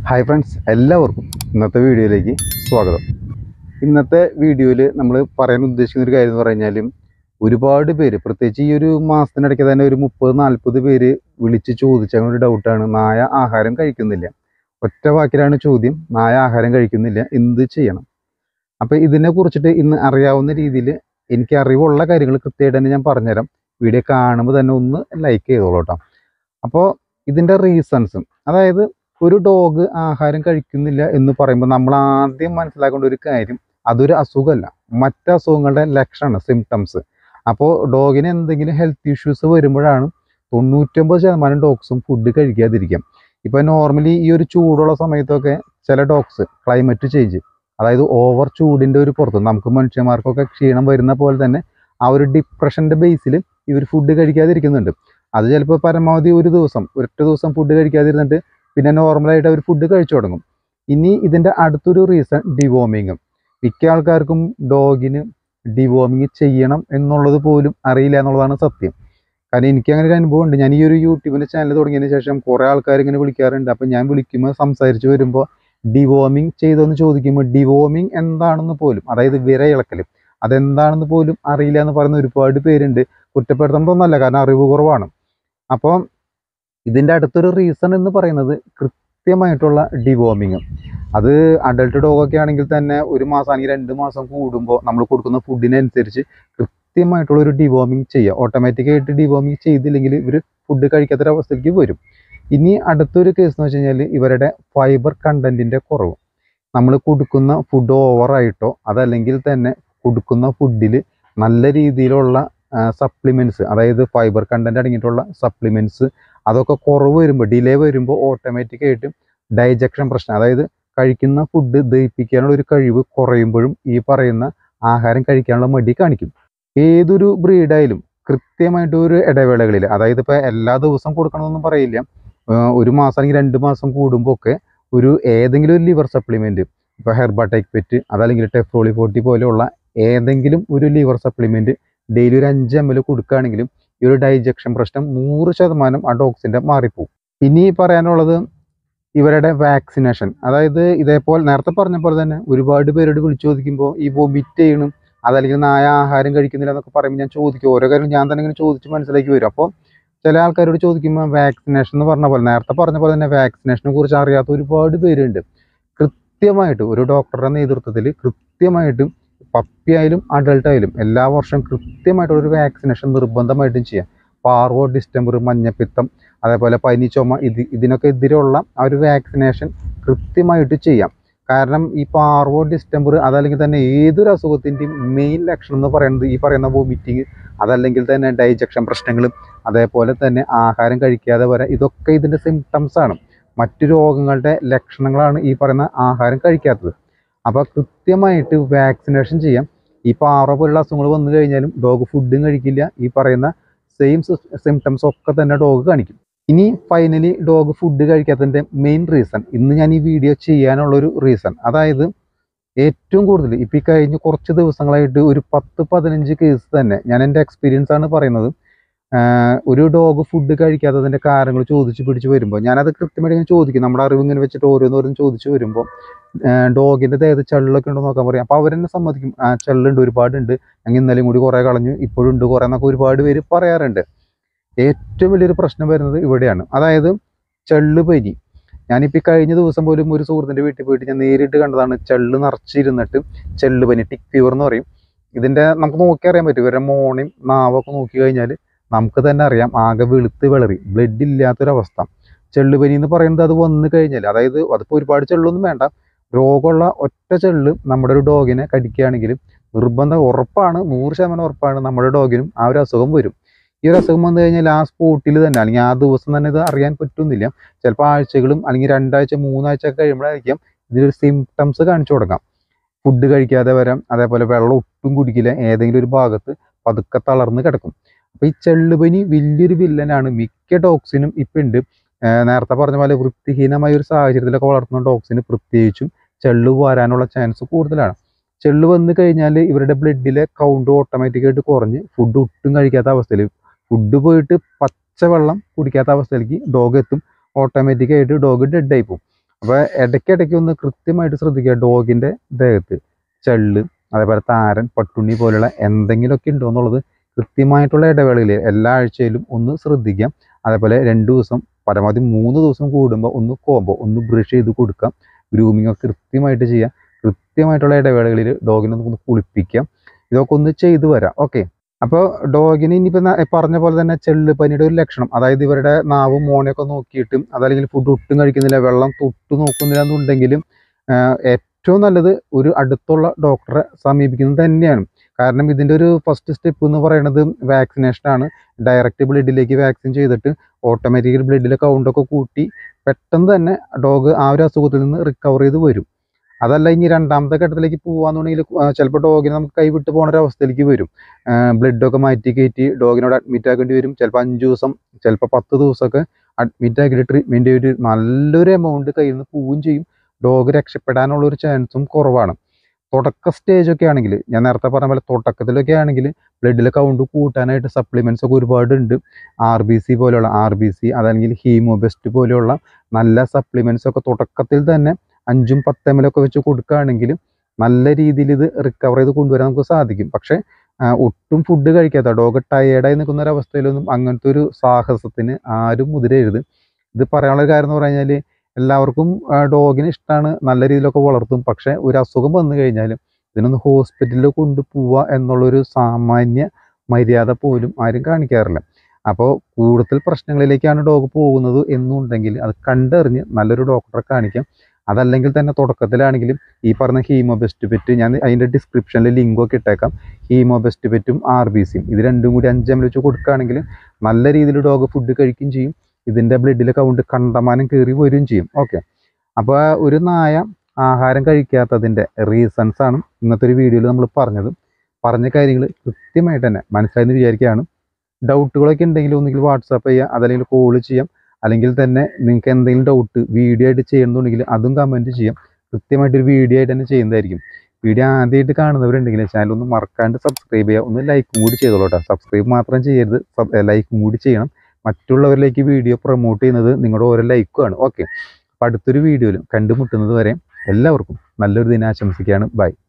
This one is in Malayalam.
ഹായ് ഫ്രണ്ട്സ് എല്ലാവർക്കും ഇന്നത്തെ വീഡിയോയിലേക്ക് സ്വാഗതം ഇന്നത്തെ വീഡിയോയിൽ നമ്മൾ പറയാൻ ഉദ്ദേശിക്കുന്ന ഒരു കാര്യം എന്ന് പറഞ്ഞാൽ ഒരുപാട് പേര് പ്രത്യേകിച്ച് ഈ ഒരു മാസത്തിനിടയ്ക്ക് തന്നെ ഒരു മുപ്പത് നാൽപ്പത് പേര് വിളിച്ച് ചോദിച്ച അങ്ങനെ ഒരു ഡൗട്ടാണ് നായ ആഹാരം കഴിക്കുന്നില്ല ഒറ്റ വാക്കിലാണ് ചോദ്യം നായ ആഹാരം കഴിക്കുന്നില്ല എന്ത് ചെയ്യണം അപ്പോൾ ഇതിനെ കുറിച്ചിട്ട് ഇന്ന് അറിയാവുന്ന രീതിയിൽ എനിക്ക് അറിവുള്ള കാര്യങ്ങൾ കൃത്യമായിട്ട് തന്നെ ഞാൻ പറഞ്ഞുതരാം വീഡിയോ കാണുമ്പോൾ തന്നെ ഒന്ന് ലൈക്ക് ചെയ്തോളൂ കേട്ടോ അപ്പോൾ ഇതിൻ്റെ റീസൺസും അതായത് ഒരു ഡോഗ് ആഹാരം കഴിക്കുന്നില്ല എന്ന് പറയുമ്പോൾ നമ്മൾ ആദ്യം മനസ്സിലാക്കേണ്ട ഒരു കാര്യം അതൊരു അസുഖമല്ല മറ്റ് അസുഖങ്ങളുടെ ലക്ഷണമാണ് സിംറ്റംസ് അപ്പോൾ ഡോഗിന് എന്തെങ്കിലും ഹെൽത്ത് ഇഷ്യൂസ് വരുമ്പോഴാണ് തൊണ്ണൂറ്റൊമ്പത് ശതമാനം ഡോഗ്സും ഫുഡ് കഴിക്കാതിരിക്കാം ഇപ്പോൾ നോർമലി ഈ ഒരു ചൂടുള്ള സമയത്തൊക്കെ ചില ഡോഗ്സ് ക്ലൈമറ്റ് ചേഞ്ച് അതായത് ഓവർ ചൂടിൻ്റെ ഒരു പുറത്ത് നമുക്ക് മനുഷ്യന്മാർക്കൊക്കെ ക്ഷീണം വരുന്ന പോലെ തന്നെ ആ ഒരു ഡിപ്രഷൻ്റെ ബേസിൽ ഇവർ ഫുഡ് കഴിക്കാതിരിക്കുന്നുണ്ട് അത് ചിലപ്പോൾ പരമാവധി ഒരു ദിവസം ഒരൊറ്റ ദിവസം ഫുഡ് കഴിക്കാതിരുന്നിട്ട് പിന്നെ നോർമലായിട്ട് അവർ ഫുഡ് കഴിച്ചു തുടങ്ങും ഇനി ഇതിൻ്റെ അടുത്തൊരു റീസൺ ഡിവോമിങ്ങും മിക്ക ആൾക്കാർക്കും ഡോഗിന് ഡിവോമിങ് ചെയ്യണം എന്നുള്ളത് പോലും അറിയില്ല എന്നുള്ളതാണ് സത്യം കാരണം എനിക്ക് അങ്ങനെ ഒരു അനുഭവം ഉണ്ട് ഞാൻ ഈ ഒരു യൂട്യൂബിൻ്റെ ചാനൽ തുടങ്ങിയതിന് ശേഷം കുറേ ആൾക്കാർ ഇങ്ങനെ വിളിക്കാറുണ്ട് അപ്പം ഞാൻ വിളിക്കുമ്പോൾ സംസാരിച്ച് വരുമ്പോൾ ഡിവോമിങ് ചെയ്തോന്ന് ചോദിക്കുമ്പോൾ ഡിവോമിങ് എന്താണെന്ന് പോലും അതായത് വിരയിളക്കൽ അതെന്താണെന്ന് പോലും അറിയില്ല എന്ന് പറയുന്ന ഒരുപാട് പേരുണ്ട് കുറ്റപ്പെടുത്തുന്നതൊന്നല്ല കാരണം അറിവ് കുറവാണ് അപ്പോൾ ഇതിൻ്റെ അടുത്തൊരു റീസൺ എന്ന് പറയുന്നത് കൃത്യമായിട്ടുള്ള ഡിവോമിങ് അത് അഡൾട്ട് ഡോഗൊക്കെ ആണെങ്കിൽ തന്നെ ഒരു മാസം അല്ലെങ്കിൽ രണ്ട് മാസം കൂടുമ്പോൾ നമ്മൾ കൊടുക്കുന്ന ഫുഡിനനുസരിച്ച് കൃത്യമായിട്ടുള്ള ഒരു ഡിവോമിങ് ചെയ്യുക ഓട്ടോമാറ്റിക്കായിട്ട് ഡിവോമിങ് ചെയ്തില്ലെങ്കിൽ ഇവർ ഫുഡ് കഴിക്കാത്തൊരവസ്ഥയ്ക്ക് വരും ഇനി അടുത്തൊരു കേസ് എന്ന് വെച്ച് കഴിഞ്ഞാൽ ഇവരുടെ ഫൈബർ കണ്ടൻറ്റിൻ്റെ കുറവ് നമ്മൾ കൊടുക്കുന്ന ഫുഡ് ഓവറായിട്ടോ അതല്ലെങ്കിൽ തന്നെ കൊടുക്കുന്ന ഫുഡിൽ നല്ല രീതിയിലുള്ള സപ്ലിമെൻറ്റ്സ് അതായത് ഫൈബർ കണ്ടൻറ്റ് അടങ്ങിയിട്ടുള്ള സപ്ലിമെൻറ്റ്സ് അതൊക്കെ കുറവ് വരുമ്പോൾ ഡിലേ വരുമ്പോൾ ഓട്ടോമാറ്റിക്കായിട്ട് ഡൈജക്ഷൻ പ്രശ്നം അതായത് കഴിക്കുന്ന ഫുഡ് ദഹിപ്പിക്കാനുള്ള ഒരു കഴിവ് കുറയുമ്പോഴും ഈ പറയുന്ന ആഹാരം കഴിക്കാനുള്ള മടി കാണിക്കും ഏതൊരു ബ്രീഡായാലും കൃത്യമായിട്ട് ഒരു ഇടവേളകളിൽ അതായത് ഇപ്പോൾ എല്ലാ ദിവസവും കൊടുക്കണമെന്നൊന്നും പറയില്ല ആ, ഒരു മാസം അല്ലെങ്കിൽ രണ്ട് മാസം കൂടുമ്പോൾ ഒക്കെ ഒരു ഏതെങ്കിലും ഒരു ലിവർ സപ്ലിമെൻറ്റ് ഇപ്പോൾ ഹെർബാടെക് പെറ്റ് അതല്ലെങ്കിൽ ടെഫ്രോളി ഫോർട്ടി പോലെയുള്ള ഏതെങ്കിലും ഒരു ലിവർ സപ്ലിമെൻറ്റ് ഡെയിലി ഒരു അഞ്ച് എം എൽ കൊടുക്കുകയാണെങ്കിലും ഈ ഒരു ഡൈജക്ഷൻ പ്രശ്നം നൂറ് ശതമാനം ആ ഡോഗ്സിൻ്റെ മാറിപ്പോവും ഇനി പറയാനുള്ളത് ഇവരുടെ വാക്സിനേഷൻ അതായത് ഇതേപോലെ നേരത്തെ പറഞ്ഞ പോലെ തന്നെ ഒരുപാട് പേരോട് വിളിച്ചു ചോദിക്കുമ്പോൾ ഈ വൊമിറ്റ് ചെയ്യണം അതല്ലെങ്കിൽ നായ ആഹാരം കഴിക്കുന്നില്ല എന്നൊക്കെ പറയുമ്പോൾ ഞാൻ ചോദിക്കും ഓരോ കാര്യം ഞാൻ തന്നെ ഇങ്ങനെ ചോദിച്ച് മനസ്സിലാക്കി വരും അപ്പോൾ ചില ആൾക്കാരോട് ചോദിക്കുമ്പോൾ വാക്സിനേഷൻ എന്ന് പറഞ്ഞ പോലെ നേരത്തെ പറഞ്ഞ പോലെ തന്നെ വാക്സിനേഷനെ കുറിച്ച് അറിയാത്ത ഒരുപാട് പേരുണ്ട് കൃത്യമായിട്ട് ഒരു ഡോക്ടറുടെ നേതൃത്വത്തിൽ കൃത്യമായിട്ട് പപ്പി ആയാലും അഡൾട്ട് ആയാലും എല്ലാ വർഷവും കൃത്യമായിട്ടുള്ള ഒരു വാക്സിനേഷൻ നിർബന്ധമായിട്ടും ചെയ്യാം പാർവോ ഡിസ്റ്റംബർ മഞ്ഞപ്പിത്തം അതേപോലെ പനി ചുമ ഇത് ഇതിനൊക്കെ എതിരെയുള്ള ആ ഒരു വാക്സിനേഷൻ കൃത്യമായിട്ട് ചെയ്യാം കാരണം ഈ പാർവോ ഡിസ്റ്റംബർ അതല്ലെങ്കിൽ തന്നെ ഏതൊരു അസുഖത്തിൻ്റെയും മെയിൻ ലക്ഷണം എന്ന് പറയുന്നത് ഈ പറയുന്ന വോമിറ്റിങ് അതല്ലെങ്കിൽ തന്നെ ഡൈജക്ഷൻ പ്രശ്നങ്ങളും അതേപോലെ തന്നെ ആഹാരം കഴിക്കാതെ വരെ ഇതൊക്കെ ഇതിൻ്റെ സിംറ്റംസ് ആണ് മറ്റു രോഗങ്ങളുടെ ലക്ഷണങ്ങളാണ് ഈ പറയുന്ന ആഹാരം കഴിക്കാത്തത് അപ്പോൾ കൃത്യമായിട്ട് വാക്സിനേഷൻ ചെയ്യാം ഈ പാറ പോലുള്ള അസുഖങ്ങൾ വന്നു കഴിഞ്ഞാലും ഡോഗ് ഫുഡും കഴിക്കില്ല ഈ പറയുന്ന സെയിം സിംറ്റംസ് ഒക്കെ തന്നെ ഡോഗ് കാണിക്കും ഇനി ഫൈനലി ഡോഗ് ഫുഡ് കഴിക്കാത്തതിൻ്റെ മെയിൻ റീസൺ ഇന്ന് ഞാൻ ഈ വീഡിയോ ചെയ്യാനുള്ളൊരു റീസൺ അതായത് ഏറ്റവും കൂടുതൽ ഇപ്പം ഈ കഴിഞ്ഞ കുറച്ച് ദിവസങ്ങളായിട്ട് ഒരു പത്ത് പതിനഞ്ച് കേസ് തന്നെ ഞാൻ എൻ്റെ എക്സ്പീരിയൻസ് ആണ് പറയുന്നത് ആഹ് ഒരു ഡോഗ് ഫുഡ് കഴിക്കാത്തതിൻ്റെ കാരണങ്ങൾ ചോദിച്ച് പിടിച്ച് വരുമ്പോൾ ഞാനത് കൃത്യമായിട്ട് ഇങ്ങനെ ചോദിക്കും നമ്മുടെ അറിവ് ഇങ്ങനെ വെച്ചിട്ട് ഓരോന്നോരോന്ന് ചോദിച്ച് വരുമ്പോൾ ഡോഗിൻ്റെ ദേഹത്ത് ചെള്ളൊക്കെ ഉണ്ടോ നോക്കാൻ പറയും അപ്പോൾ അവരെന്നെ സമ്മതിക്കും ആ ചെള്ളുണ്ട് ഒരുപാടുണ്ട് ഞങ്ങൾ ഇന്നലെയും കൂടി കുറേ കളഞ്ഞു ഇപ്പോഴും ഉണ്ട് കുറേ എന്നൊക്കെ ഒരുപാട് പേര് പറയാറുണ്ട് ഏറ്റവും വലിയൊരു പ്രശ്നം വരുന്നത് ഇവിടെയാണ് അതായത് ചെള്ള് പനി ഞാനിപ്പോൾ ഈ കഴിഞ്ഞ ദിവസം പോലും ഒരു സുഹൃത്തിൻ്റെ വീട്ടിൽ പോയിട്ട് ഞാൻ നേരിട്ട് കണ്ടതാണ് ചെള്ള് നിറച്ചിരുന്നിട്ട് ചെള്ള് പനി ടിക് ഫീവർ എന്ന് പറയും ഇതിൻ്റെ നമുക്ക് നോക്കി അറിയാൻ പറ്റും ഇവരുടെ മോണയും നാവൊക്കെ നോക്കി കഴിഞ്ഞാൽ നമുക്ക് തന്നെ അറിയാം ആകെ വെളുത്ത് വിളറി ബ്ലഡ് ഇല്ലാത്തൊരവസ്ഥ ചെള്ളുപനി എന്ന് പറയുന്നത് അത് വന്നു കഴിഞ്ഞാൽ അതായത് അതിപ്പോൾ ഒരുപാട് ചെള്ളൊന്നും വേണ്ട രോഗമുള്ള ഒറ്റ ചെള്ള് നമ്മുടെ ഒരു ഡോഗിനെ കടിക്കുകയാണെങ്കിൽ നിർബന്ധം ഉറപ്പാണ് നൂറ് ശതമാനം ഉറപ്പാണ് നമ്മുടെ ഡോഗിനും ആ ഒരു അസുഖം വരും ഈ ഒരു അസുഖം വന്നു കഴിഞ്ഞാൽ ആ സ്പോട്ടിൽ തന്നെ അല്ലെങ്കിൽ ആ ദിവസം തന്നെ ഇത് അറിയാൻ പറ്റുന്നില്ല ചിലപ്പോൾ ആഴ്ചകളും അല്ലെങ്കിൽ രണ്ടാഴ്ച മൂന്നാഴ്ച ഒക്കെ കഴിയുമ്പോഴായിരിക്കും ഇതിലൊരു സിംറ്റംസ് കാണിച്ചു തുടങ്ങാം ഫുഡ് കഴിക്കാതെ വരാം അതേപോലെ വെള്ളം ഒട്ടും കുടിക്കില്ല ഏതെങ്കിലും ഒരു ഭാഗത്ത് പതുക്കെ തളർന്ന് കിടക്കും അപ്പോൾ ഈ ചെള്ളുപനി വലിയൊരു വില്ലനാണ് മിക്ക ഡോഗ്സിനും ഇപ്പം ഉണ്ട് ഏർ നേരത്തെ പറഞ്ഞ പോലെ വൃത്തിഹീനമായ ഒരു സാഹചര്യത്തിലൊക്കെ വളർത്തുന്ന ഡോഗ്സിന് പ്രത്യേകിച്ചും ചെള്ളു വരാനുള്ള ചാൻസ് കൂടുതലാണ് ചെള്ളു വന്നു കഴിഞ്ഞാൽ ഇവരുടെ ബ്ലഡിലെ കൗണ്ട് ഓട്ടോമാറ്റിക്കായിട്ട് കുറഞ്ഞ് ഫുഡ് ഒട്ടും കഴിക്കാത്ത അവസ്ഥയിൽ ഫുഡ് പോയിട്ട് പച്ചവെള്ളം കുടിക്കാത്ത അവസ്ഥയിലേക്ക് ഡോഗ് എത്തും ഓട്ടോമാറ്റിക്കായിട്ട് ഡോഗ് ഡെഡ് ആയി പോകും അപ്പോൾ ഇടയ്ക്കിടയ്ക്ക് ഒന്ന് കൃത്യമായിട്ട് ശ്രദ്ധിക്കുക ഡോഗിൻ്റെ ദേഹത്ത് ചെള്ള് അതേപോലെ താരൻ പട്ടുണ്ണി പോലുള്ള എന്തെങ്കിലുമൊക്കെ ഉണ്ടോ എന്നുള്ളത് കൃത്യമായിട്ടുള്ള ഇടവേളയിൽ എല്ലാ ആഴ്ചയിലും ഒന്ന് ശ്രദ്ധിക്കാം അതേപോലെ രണ്ട് ദിവസം പരമാവധി മൂന്ന് ദിവസം കൂടുമ്പോൾ ഒന്ന് കോമ്പോ ഒന്ന് ബ്രഷ് ചെയ്ത് കൊടുക്കാം ഗ്രൂമിംഗ് ഒക്കെ കൃത്യമായിട്ട് ചെയ്യാം കൃത്യമായിട്ടുള്ള ഇടവേളകളിൽ ഡോഗിനെ ഒന്ന് കുളിപ്പിക്കാം ഇതൊക്കെ ഒന്ന് ചെയ്തു വരാം ഓക്കെ അപ്പോൾ ഡോഗിന് ഇനിയിപ്പോൾ പറഞ്ഞ പോലെ തന്നെ ചെള്ള് പനിയുടെ ഒരു ലക്ഷണം അതായത് ഇവരുടെ നാവും മോണയൊക്കെ നോക്കിയിട്ടും അതല്ലെങ്കിൽ ഫുഡ് ഒട്ടും കഴിക്കുന്നില്ല വെള്ളം തൊട്ട് നോക്കുന്നില്ല എന്നുണ്ടെങ്കിലും ആഹ് ഏറ്റവും നല്ലത് ഒരു അടുത്തുള്ള ഡോക്ടറെ സമീപിക്കുന്നത് തന്നെയാണ് കാരണം ഇതിൻ്റെ ഒരു ഫസ്റ്റ് സ്റ്റെപ്പ് എന്ന് പറയുന്നത് വാക്സിനേഷൻ ആണ് ഡയറക്റ്റ് ബ്ലഡിലേക്ക് വാക്സിൻ ചെയ്തിട്ട് ഓട്ടോമാറ്റിക്കലി ബ്ലഡിലെ കൗണ്ടൊക്കെ കൂട്ടി പെട്ടെന്ന് തന്നെ ഡോഗ് ആ ഒരു അസുഖത്തിൽ നിന്ന് റിക്കവർ ചെയ്ത് വരും അതല്ല ഇനി രണ്ടാമത്തെ ഘട്ടത്തിലേക്ക് പോകാന്നുണ്ടെങ്കിൽ ചിലപ്പോൾ ഡോഗിനെ നമുക്ക് കൈവിട്ട് പോകുന്ന ഒരു അവസ്ഥയിലേക്ക് വരും ബ്ലഡൊക്കെ മാറ്റി കയറ്റി ഡോഗിനോട് അഡ്മിറ്റ് ആക്കേണ്ടി വരും ചിലപ്പോൾ അഞ്ച് ദിവസം ചിലപ്പോൾ പത്ത് ദിവസമൊക്കെ അഡ്മിറ്റ് ആക്കിയിട്ട് ട്രീറ്റ്മെൻറ്റ് ഒരു നല്ലൊരു എമൗണ്ട് കയ്യിൽ നിന്ന് പോവുകയും ചെയ്യും ഡോഗ് രക്ഷപ്പെടാനുള്ള ഒരു ചാൻസും കുറവാണ് തുടക്ക സ്റ്റേജ് ഒക്കെ ആണെങ്കിൽ ഞാൻ നേരത്തെ പറഞ്ഞ പോലെ തുടക്കത്തിലൊക്കെ ആണെങ്കിൽ ബ്ലഡിലെ കൗണ്ട് കൂട്ടാനായിട്ട് സപ്ലിമെൻറ്റ്സ് ഒക്കെ ഒരുപാട് ഉണ്ട് ആർ ബി സി പോലെയുള്ള ആർ ബി സി അതല്ലെങ്കിൽ ഹീമോബെസ്റ്റ് പോലെയുള്ള നല്ല സപ്ലിമെൻറ്റ്സ് ഒക്കെ തുടക്കത്തിൽ തന്നെ അഞ്ചും പത്ത് എം എൽ ഒക്കെ വെച്ച് കൊടുക്കുകയാണെങ്കിൽ നല്ല രീതിയിൽ ഇത് റിക്കവർ ചെയ്ത് കൊണ്ടുവരാൻ നമുക്ക് സാധിക്കും പക്ഷേ ആ, ഒട്ടും ഫുഡ് കഴിക്കാത്ത ഡോഗ് ടയേർഡായി നിൽക്കുന്ന ഒരു അവസ്ഥയിലൊന്നും അങ്ങനത്തെ ഒരു സാഹസത്തിന് ആരും മുതിരരുത് ഇത് പറയാനുള്ള ഒരു കാര്യം എന്ന് പറഞ്ഞു കഴിഞ്ഞാൽ എല്ലാവർക്കും ഡോഗിന് ഇഷ്ടമാണ് നല്ല രീതിയിലൊക്കെ വളർത്തും പക്ഷേ ഒരു അസുഖം വന്നു കഴിഞ്ഞാൽ ഇതിനൊന്ന് ഹോസ്പിറ്റലിൽ കൊണ്ടുപോവുക എന്നുള്ളൊരു സാമാന്യ മര്യാദ പോലും ആരും കാണിക്കാറില്ല അപ്പോൾ കൂടുതൽ പ്രശ്നങ്ങളിലേക്കാണ് ഡോഗ് പോകുന്നത് എന്നുണ്ടെങ്കിൽ അത് കണ്ടറിഞ്ഞ് നല്ലൊരു ഡോക്ടറെ കാണിക്കാം അതല്ലെങ്കിൽ തന്നെ തുടക്കത്തിലാണെങ്കിലും ഈ പറഞ്ഞ ഹീമോബെസ്റ്റ് പെറ്റ് ഞാൻ അതിൻ്റെ ഡിസ്ക്രിപ്ഷനിൽ ലിങ്കൊക്കെ ഇട്ടേക്കാം ഹീമോബെസ്റ്റ് പെറ്റും ആർ ബി സിയും ഇത് രണ്ടും കൂടി അഞ്ച് എം എൽ വെച്ച് കൊടുക്കുകയാണെങ്കിൽ നല്ല രീതിയിൽ ഡോഗ് ഫുഡ് കഴിക്കുകയും ചെയ്യും ഇതിൻ്റെ ബ്ലഡിലെ കൗണ്ട് കണ്ടമാനം കയറി വരികയും ചെയ്യും ഓക്കെ അപ്പോൾ ഒരു നായ ആഹാരം കഴിക്കാത്തതിൻ്റെ റീസൺസ് ആണ് ഇന്നത്തെ ഒരു വീഡിയോയിൽ നമ്മൾ പറഞ്ഞത് പറഞ്ഞ കാര്യങ്ങൾ കൃത്യമായിട്ട് തന്നെ മനസ്സിലായെന്ന് വിചാരിക്കുകയാണ് ഡൗട്ടുകളൊക്കെ ഉണ്ടെങ്കിൽ ഒന്നുകിൽ വാട്സാപ്പ് ചെയ്യുക അതല്ലെങ്കിൽ കോൾ ചെയ്യാം അല്ലെങ്കിൽ തന്നെ നിങ്ങൾക്ക് എന്തെങ്കിലും ഡൗട്ട് വീഡിയോ ആയിട്ട് ചെയ്യുന്നുണ്ടെങ്കിൽ അതും കമൻറ്റ് ചെയ്യാം കൃത്യമായിട്ടൊരു വീഡിയോ ആയിട്ട് തന്നെ ചെയ്യുന്നതായിരിക്കും വീഡിയോ ആദ്യമായിട്ട് കാണുന്നവരുണ്ടെങ്കിൽ ചാനൽ ഒന്ന് മറക്കാണ്ട് സബ്സ്ക്രൈബ് ചെയ്യുക ഒന്ന് ലൈക്കും കൂടി ചെയ്തോളൂ കേട്ടോ സബ്സ്ക്രൈബ് മാത്രം ചെയ്യരുത് ലൈക്കും കൂടി ചെയ്യണം മറ്റുള്ളവരിലേക്ക് വീഡിയോ പ്രൊമോട്ട് ചെയ്യുന്നത് നിങ്ങളുടെ ഓരോ ലൈക്കുമാണ് ഓക്കെ അപ്പോൾ അടുത്തൊരു വീഡിയോയിലും കണ്ടുമുട്ടുന്നത് വരെ എല്ലാവർക്കും നല്ലൊരു ദിനം ആശംസിക്കുകയാണ് ബൈ